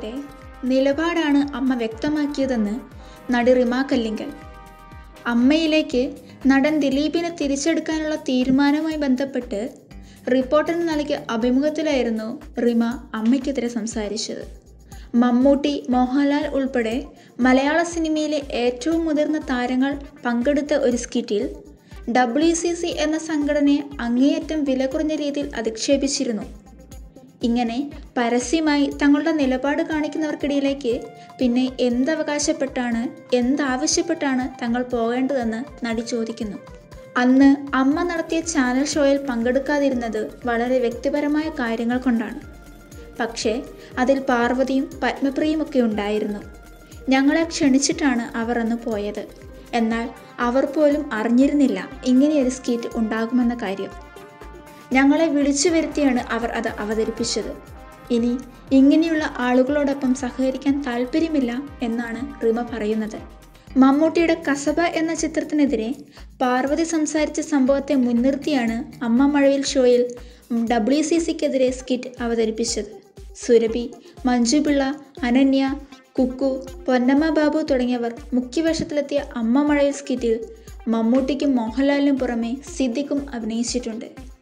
ചിത്രത്തിലൂടെ നിലപാടാണ് അമ്മ വ്യക്തമാക്കിയതെന്ന് നടി റിമ കല്ലിങ്കൽ അമ്മയിലേക്ക് നടൻ ദിലീപിനെ തിരിച്ചെടുക്കാനുള്ള തീരുമാനവുമായി ബന്ധപ്പെട്ട് റിപ്പോർട്ടറിന് നൽകിയ അഭിമുഖത്തിലായിരുന്നു റിമ അമ്മയ്ക്കെതിരെ സംസാരിച്ചത് മമ്മൂട്ടി മോഹൻലാൽ ഉൾപ്പെടെ മലയാള സിനിമയിലെ ഏറ്റവും മുതിർന്ന താരങ്ങൾ പങ്കെടുത്ത ഒരു സ്കിറ്റിൽ ഡബ്ല്യു സി സി എന്ന സംഘടനയെ അങ്ങേയറ്റം വില കുറഞ്ഞ രീതിയിൽ അധിക്ഷേപിച്ചിരുന്നു ഇങ്ങനെ പരസ്യമായി തങ്ങളുടെ നിലപാട് കാണിക്കുന്നവർക്കിടയിലേക്ക് പിന്നെ എന്തവകാശപ്പെട്ടാണ് എന്താവശ്യപ്പെട്ടാണ് തങ്ങൾ പോകേണ്ടതെന്ന് നടി ചോദിക്കുന്നു അന്ന് അമ്മ നടത്തിയ ചാനൽ ഷോയിൽ പങ്കെടുക്കാതിരുന്നത് വളരെ വ്യക്തിപരമായ കാര്യങ്ങൾ കൊണ്ടാണ് പക്ഷേ അതിൽ പാർവതിയും പത്മപ്രിയും ഒക്കെ ഉണ്ടായിരുന്നു ഞങ്ങളെ ക്ഷണിച്ചിട്ടാണ് അവർ അന്ന് പോയത് എന്നാൽ അവർ പോലും അറിഞ്ഞിരുന്നില്ല ഇങ്ങനെയൊരു സ്കിറ്റ് ഉണ്ടാകുമെന്ന കാര്യം ഞങ്ങളെ വിളിച്ചു വരുത്തിയാണ് അവർ അത് അവതരിപ്പിച്ചത് ഇനി ഇങ്ങനെയുള്ള ആളുകളോടൊപ്പം സഹകരിക്കാൻ താല്പര്യമില്ല എന്നാണ് റിമ പറയുന്നത് മമ്മൂട്ടിയുടെ കസബ എന്ന ചിത്രത്തിനെതിരെ പാർവതി സംസാരിച്ച സംഭവത്തെ മുൻനിർത്തിയാണ് അമ്മ മഴവിൽ ഷോയിൽ ഡബ്ല്യു സി സിക്കെതിരെ സ്കിറ്റ് അവതരിപ്പിച്ചത് സുരഭി മഞ്ജു പിള്ള അനന്യ കുക്കു പൊന്നമ്മ ബാബു തുടങ്ങിയവർ മുഖ്യവേഷത്തിലെത്തിയ അമ്മ മഴയിൽ സ്കിറ്റിൽ മമ്മൂട്ടിക്കും മോഹൻലാലിനും പുറമെ സിദ്ദിഖും അഭിനയിച്ചിട്ടുണ്ട്